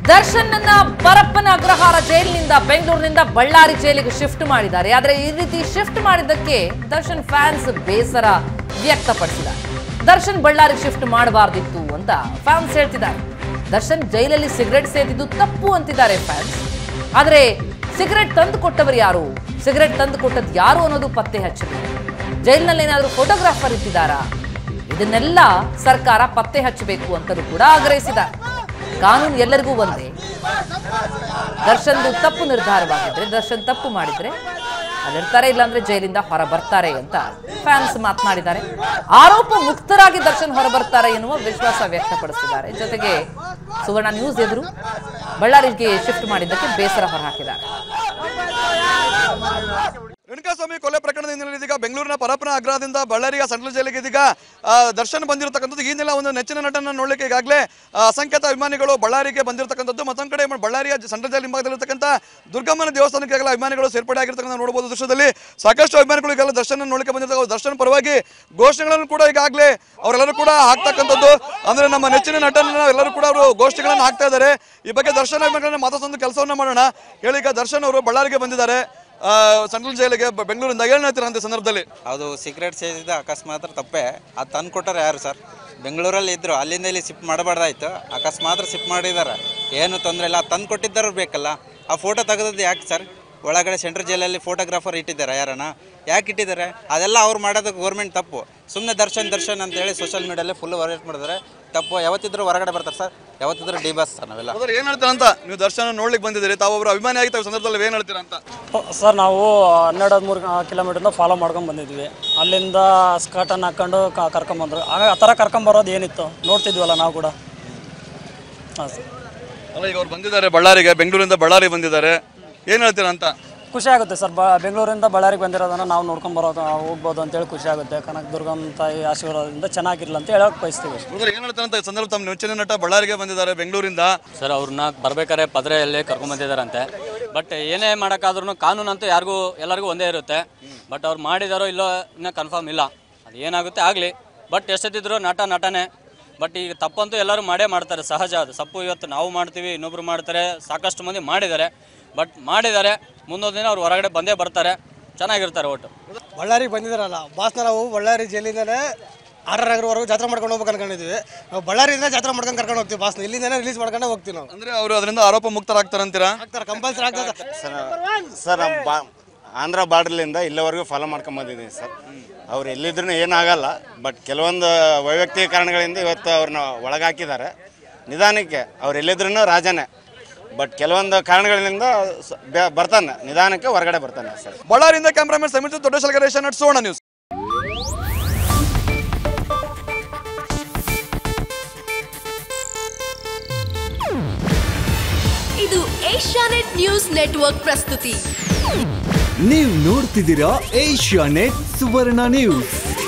ದರ್ಶನ್ನ ಪರಪ್ಪನ ಅಗ್ರಹಾರ ಜೈಲಿನಿಂದ ಬೆಂಗಳೂರಿನಿಂದ ಬಳ್ಳಾರಿ ಜೈಲಿಗೆ ಶಿಫ್ಟ್ ಮಾಡಿದ್ದಾರೆ ಆದರೆ ಈ ರೀತಿ ಶಿಫ್ಟ್ ಮಾಡಿದ್ದಕ್ಕೆ ದರ್ಶನ್ ಫ್ಯಾನ್ಸ್ ಬೇಸರ ವ್ಯಕ್ತಪಡಿಸಿದ್ದಾರೆ ದರ್ಶನ್ ಬಳ್ಳಾರಿ ಶಿಫ್ಟ್ ಮಾಡಬಾರ್ದಿತ್ತು ಅಂತ ಫ್ಯಾನ್ಸ್ ಹೇಳ್ತಿದ್ದಾರೆ ದರ್ಶನ್ ಜೈಲಲ್ಲಿ ಸಿಗರೆಟ್ ಸೇದಿದ್ದು ತಪ್ಪು ಅಂತಿದ್ದಾರೆ ಫ್ಯಾನ್ಸ್ ಆದರೆ ಸಿಗರೆಟ್ ತಂದು ಕೊಟ್ಟವರು ಯಾರು ಸಿಗರೆಟ್ ತಂದು ಕೊಟ್ಟದ್ದು ಯಾರು ಅನ್ನೋದು ಪತ್ತೆ ಹಚ್ಚಬೇಕು ಜೈಲಿನಲ್ಲಿ ಏನಾದರೂ ಫೋಟೋಗ್ರಾಫರ್ ಇಟ್ಟಿದ್ದಾರಾ ಇದನ್ನೆಲ್ಲ ಸರ್ಕಾರ ಪತ್ತೆ ಹಚ್ಚಬೇಕು ಅಂತಲೂ ಕೂಡ ಆಗ್ರಹಿಸಿದ್ದಾರೆ ಕಾನೂನು ಎಲ್ಲರಿಗೂ ಒಂದೇ ದರ್ಶನ್ದು ತಪ್ಪು ನಿರ್ಧಾರವಾಗಿದ್ರೆ ದರ್ಶನ್ ತಪ್ಪು ಮಾಡಿದ್ರೆ ಅಲ್ಲಿರ್ತಾರೆ ಇಲ್ಲಾಂದ್ರೆ ಜೈಲಿಂದ ಹೊರ ಬರ್ತಾರೆ ಅಂತ ಫ್ಯಾನ್ಸ್ ಮಾತನಾಡಿದ್ದಾರೆ ಆರೋಪ ಮುಕ್ತರಾಗಿ ದರ್ಶನ್ ಹೊರ ಬರ್ತಾರೆ ಎನ್ನುವ ವಿಶ್ವಾಸ ವ್ಯಕ್ತಪಡಿಸಿದ್ದಾರೆ ಜೊತೆಗೆ ಸುವರ್ಣ ನ್ಯೂಸ್ ಎದುರು ಬಳ್ಳಾರಿಗೆ ಶಿಫ್ಟ್ ಮಾಡಿದ್ದಕ್ಕೆ ಬೇಸರ ಹೊರಹಾಕಿದ್ದಾರೆ ರೇಣುಕಾಸ್ವಾಮಿ ಕೊಲೆ ಪ್ರಕರಣದ ಹಿನ್ನೆಲೆಯಲ್ಲಿ ಇದೀಗ ಬೆಂಗಳೂರಿನ ಪರಪ್ಪನ ಅಗ್ರಹದಿಂದ ಬಳ್ಳಾರಿಯ ಸೆಂಟ್ರಲ್ ಜೈಲಿಗೆ ಇದೀಗ ಆ, ದರ್ಶನ್ ಬಂದಿರತಕ್ಕಂಥದ್ದು ಈ ನೆಲ ಒಂದು ನೆಚ್ಚಿನ ನಟನ ನೋಡಲಿಕ್ಕೆ ಈಗಾಗಲೇ ಆ, ಅಸಂಖ್ಯಾತ ಅಭಿಮಾನಿಗಳು ಬಳ್ಳಾರಿಗೆ ಬಂದಿರತಕ್ಕಂಥದ್ದು ಮತ್ತೊಂದು ಕಡೆ ಬಳ್ಳಾರಿಯ ಸೆಂಟ್ರಲ್ ಜೈಲ್ ಹಿಂಭಾಗದಲ್ಲಿರ್ತಕ್ಕಂಥ ದುರ್ಗಮ್ಮನ ದೇವಸ್ಥಾನಕ್ಕೆ ಈಗಾಗಲೇ ಅಭಿಮಾನಿಗಳು ಸೇರ್ಪಡೆ ಆಗಿರ್ತಕ್ಕಂಥ ನೋಡಬಹುದು ದೃಶ್ಯದಲ್ಲಿ ಸಾಕಷ್ಟು ಅಭಿಮಾನಿಗಳು ಈಗಾಗಲೇ ದರ್ಶನ ನೋಡಲಿಕ್ಕೆ ಬಂದಿರ್ತಕ್ಕ ದರ್ಶನ್ ಪರವಾಗಿ ಘೋಷಣೆಗಳನ್ನು ಕೂಡ ಈಗಾಗಲೇ ಅವರೆಲ್ಲರೂ ಕೂಡ ಹಾಕ್ತಕ್ಕಂಥದ್ದು ಅಂದ್ರೆ ನಮ್ಮ ನೆಚ್ಚಿನ ನಟನ ಎಲ್ಲರೂ ಕೂಡ ಅವರು ಘೋಷಣೆಗಳನ್ನು ಹಾಕ್ತಾ ಇದ್ದಾರೆ ಈ ಬಗ್ಗೆ ದರ್ಶನ್ ಅಭಿಮಾನಿಗಳನ್ನ ಮಾತಾಡ್ಸೋ ಕೆಲಸವನ್ನ ಮಾಡೋಣ ಹೇಳಿ ಈಗ ದರ್ಶನ್ ಅವರು ಬಳ್ಳಾರಿಗೆ ಬಂದಿದ್ದಾರೆ ಆ, ಸೆಂಟ್ರಲ್ ಜೈಲಿಗೆ ಬ- ಬೆಂಗಳೂರಿಂದ ಏನು ಹೇಳ್ತೀರಾ ಅಂತ ಈ ಸಂದರ್ಭದಲ್ಲಿ ಅದು ಸಿಗರೇಟ್ ಸೇದಿದ ಅಕಸ್ಮಾತ್ ತಪ್ಪೆ ಅದು ತಂದು ಕೊಟ್ಟರೆ ಯಾರು ಸರ್ ಬೆಂಗಳೂರಲ್ಲಿ ಇದ್ರು ಅಲ್ಲಿಂದ ಇಲ್ಲಿ ಸಿಪ್ ಮಾಡಬಾರ್ದಾಯ್ತು ಅಕಸ್ಮಾತ್ ಸಿಪ್ ಮಾಡಿದ್ದಾರೆ ಏನು ತೊಂದರೆ ಇಲ್ಲ ತಂದು ಕೊಟ್ಟಿದ್ದರು ಬೇಕಲ್ಲ ಆ ಫೋಟೋ ತೆಗೆದದ್ದು ಯಾಕೆ ಸರ್ ಒಳಗಡೆ ಸೆಂಟ್ರಲ್ ಜೈಲಲ್ಲಿ ಫೋಟೋಗ್ರಾಫರ್ ಇಟ್ಟಿದ್ದಾರೆ ಯಾರನ್ನ ಯಾಕೆ ಇಟ್ಟಿದ್ದಾರೆ ಅದೆಲ್ಲ ಅವ್ರು ಮಾಡೋದು ಗೌರ್ಮೆಂಟ್ ತಪ್ಪು ಸುಮ್ಮನೆ ದರ್ಶನ್ ದರ್ಶನ್ ಅಂತೇಳಿ ಸೋಷಿಯಲ್ ಮೀಡಿಯಲ್ಲಿ ಫುಲ್ ವರೇಟ್ ಮಾಡಿದ್ದಾರೆ ತಪ್ಪು ಯಾವತ್ತಿದ್ರು ಹೊರಗಡೆ ಬರ್ತಾರೆ ಸರ್ ಯಾವತ್ತಿದ್ರು ಡಿ ಬಸ್ ಸರ್ ನಾವೆಲ್ಲ ಅದ್ರ ಏನ್ ಹೇಳ್ತೀರಾ ಅಂತ ನೀವು ದರ್ಶನ ನೋಡ್ಲಿಕ್ಕೆ ಬಂದಿದ್ದೀರಿ ತಾವು ಒಬ್ಬರು ಅಭಿಮಾನಿ ಆಗಿದ್ದ ಸಂದರ್ಭದಲ್ಲಿ ಏನ್ ಹೇಳ್ತೀರಾ ಅಂತ ಸರ್ ನಾವು ಹನ್ನೆರಡು ಹದಿಮೂರು ಕಿಲೋಮೀಟ್ರಿಂದ ಫಾಲೋ ಮಾಡ್ಕೊಂಡು ಬಂದಿದ್ವಿ ಅಲ್ಲಿಂದ ಸ್ಕರ್ಟನ್ನು ಹಾಕ್ಕೊಂಡು ಕ- ಕರ್ಕೊಂಬಂದ್ರು ಆಗ ಆ ಥರ ಕರ್ಕೊಂಬರೋದು ಏನಿತ್ತು ನೋಡ್ತಿದ್ವಲ್ಲ ನಾವು ಕೂಡ ಹಾಂ ಸರ್ ಅಲ್ಲ ಈಗ ಅವ್ರು ಬಂದಿದ್ದಾರೆ ಬಳ್ಳಾರಿಗೆ ಬೆಂಗಳೂರಿಂದ ಬಳ್ಳಾರಿ ಬಂದಿದ್ದಾರೆ ಏನ್ ಹೇಳ್ತೀರಾ ಅಂತ ಖುಷಿ ಆಗುತ್ತೆ ಸರ್ ಬ ಬೆಂಗಳೂರಿಂದ ಬಳ್ಳಾರಿಗೆ ಬಂದಿರೋದನ್ನು ನಾವು ನೋಡ್ಕೊಂಬರೋದು ಹೋಗ್ಬೋದು ಅಂತೇಳಿ ಖುಷಿ ಆಗುತ್ತೆ ಕನಕ ದುರ್ಗಮ್ಮ ತಾಯಿ ಆಶೀರ್ವಾದದಿಂದ ಚೆನ್ನಾಗಿರಲಿ ಅಂತ ಹೇಳೋಕೆ ಬಯಸ್ತೀವಿ ಬ್ರದರ್ ಏನ್ ಹೇಳ್ತಾರೆ ಅಂತ ಈ ಸಂದರ್ಭ ತಮ್ಮ ನೆಚ್ಚಿನ ನಟ ಬಳ್ಳಾರಿಗೆ ಬಂದಿದ್ದಾರೆ ಬೆಂಗಳೂರಿಂದ ಸರ್ ಅವ್ರನ್ನ ಬರ್ಬೇಕಾದ್ರೆ ಪದರೆಯಲ್ಲಿ ಕರ್ಕೊಂಬಂದಿದ್ದಾರಂತೆ ಬಟ್ ಏನೇ ಮಾಡೋಕ್ಕಾದ್ರೂ ಕಾನೂನು ಅಂತೂ ಯಾರಿಗೂ ಎಲ್ಲರಿಗೂ ಒಂದೇ ಇರುತ್ತೆ ಬಟ್ ಅವ್ರು ಮಾಡಿದಾರೋ ಇಲ್ಲೋ ಇನ್ನೂ ಕನ್ಫರ್ಮ್ ಇಲ್ಲ ಅದು ಏನಾಗುತ್ತೆ ಆಗಲಿ ಬಟ್ ಎಷ್ಟೊತ್ತಿದ್ರು ನಟ ನಟನೆ ಬಟ್ ಈಗ ತಪ್ಪಂತೂ ಎಲ್ಲರೂ ಮಾಡೇ ಮಾಡ್ತಾರೆ ಸಹಜ ಅದು ತಪ್ಪು ಇವತ್ತು ನಾವು ಮಾಡ್ತೀವಿ ಇನ್ನೊಬ್ರು ಮಾಡ್ತಾರೆ ಸಾಕಷ್ಟು ಮಂದಿ ಮಾಡಿದ್ದಾರೆ ಬಟ್ ಮಾಡಿದ್ದಾರೆ ಮುಂದೊಂದು ದಿನ ಅವ್ರು ಹೊರಗಡೆ ಬಂದೇ ಬರ್ತಾರೆ ಚೆನ್ನಾಗಿರ್ತಾರೆ ಒಟ್ಟು ಬಳ್ಳಾರಿಗೆ ಬಂದಿದ್ದಾರಲ್ಲ ಬಾಸ್ನ ನಾವು ಬಳ್ಳಾರಿ ಜೈಲಿಂದನೇ ಆರ್ ಆರ್ ನಗರವರೆಗೂ ಜಾತ್ರೆ ಮಾಡ್ಕೊಂಡು ಹೋಗ್ಬೇಕು ಅನ್ಕೊಂಡಿದ್ವಿ ನಾವು ಬಳ್ಳಾರಿಯಿಂದ ಜಾತ್ರೆ ಮಾಡ್ಕೊಂಡು ಕರ್ಕೊಂಡು ಹೋಗ್ತೀವಿ ಬಾಸ್ನ ಇಲ್ಲಿಂದನೇ ರಿಲೀಸ್ ಮಾಡ್ಕೊಂಡು ಹೋಗ್ತೀವಿ ನಾವು ಅಂದ್ರೆ ಅವರು ಅದರಿಂದ ಆರೋಪ ಮುಕ್ತರಾಗ್ತಾರಂತೀರಾ ಆಗ್ತಾರೆ ಕಂಪಲ್ಸರಿ ಆಗ್ತದೆ ಸರ್ ಸರ್ ನಾವು ಬಾ ಆಂಧ್ರ ಬಾರ್ಡ್ರಲಿಂದ ಇಲ್ಲಿವರೆಗೂ ಫಾಲೋ ಮಾಡ್ಕೊಂಡ್ ಬಂದಿದ್ದೀನಿ ಸರ್ ಅವ್ರು ಎಲ್ಲಿದ್ರು ಏನಾಗಲ್ಲ ಬಟ್ ಕೆಲವೊಂದು ವೈಯಕ್ತಿಕ ಕಾರಣಗಳಿಂದ ಇವತ್ತು ಅವ್ರನ್ನ ಒಳಗಾಕಿದ್ದಾರೆ ನಿಧಾನಕ್ಕೆ ಅವ್ರು ಎಲ್ಲಿದ್ರು ರಾಜನೇ ಬಟ್ ಕೆಲವೊಂದು ಕಾರಣಗಳಿಂದ ಸ- ಬೆ- ಬರ್ತಾನೆ ನಿಧಾನಕ್ಕೆ ಹೊರಗಡೆ ಬರ್ತಾನೆ ಸರ್ ಬಳ್ಳಾರಿಯಿಂದ ಕ್ಯಾಮ್ರಾಮನ್ ಸಮೀರ್ ದೊಡ್ಡ ಶಲ್ಗರೇಶ ನಟ್ ಸುವರ್ಣ ನ್ಯೂಸ್ ಇದು ಏಷ್ಯಾನೆಟ್ ನ್ಯೂಸ್ ನೆಟ್ವರ್ಕ್ ಪ್ರಸ್ತುತಿ ನೀವು ನೋಡ್ತಿದ್ದೀರಾ ಏಷ್ಯಾ ನೆಟ್ ಸುವರ್ಣ ನ್ಯೂಸ್